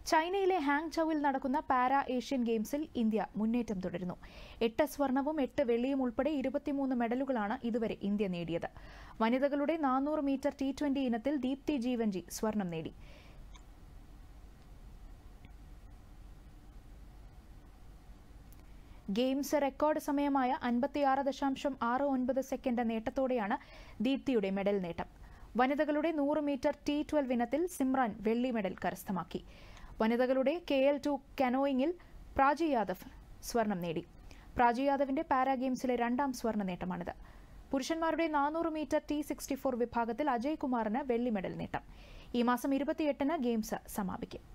ചൈനയിലെ ഹാങ്ചൌവിൽ നടക്കുന്ന para Asian ഗെയിംസിൽ ഇന്ത്യ മുന്നേറ്റം തുടരുന്നു എട്ട് സ്വർണവും എട്ട് വെള്ളിയും ഉൾപ്പെടെ ഇരുപത്തിമൂന്ന് മെഡലുകളാണ് ഇതുവരെ ഇന്ത്യ നേടിയത് വനിതകളുടെ നാനൂറ് മീറ്റർ ടി ട്വന്റി ഇനത്തിൽ ദീപ്തി ജീവൻജി സ്വർണം നേടി ഗെയിംസ് റെക്കോർഡ് സമയമായ അൻപത്തിയാറ് ദശാംശം ആറ് ഒൻപത് സെക്കൻഡ് നേട്ടത്തോടെയാണ് ദീപ്തിയുടെ മെഡൽ നേട്ടം വനിതകളുടെ നൂറ് മീറ്റർ ടി ട്വൽവ് ഇനത്തിൽ സിമ്രാൻ വെള്ളി മെഡൽ കരസ്ഥമാക്കി വനിതകളുടെ കെ എൽ ടു കനോയിങ്ങിൽ പ്രാജി യാദവ് സ്വർണം നേടി പ്രാജി യാദവിന്റെ പാരാ ഗെയിംസിലെ രണ്ടാം സ്വർണ്ണ നേട്ടമാണിത് പുരുഷന്മാരുടെ നാനൂറ് മീറ്റർ ടി സിക്സ്റ്റി ഫോർ വിഭാഗത്തിൽ അജയ് കുമാറിന് വെള്ളി മെഡൽ നേട്ടം ഈ മാസം ഇരുപത്തിയെട്ടിന് ഗെയിംസ് സമാപിക്കും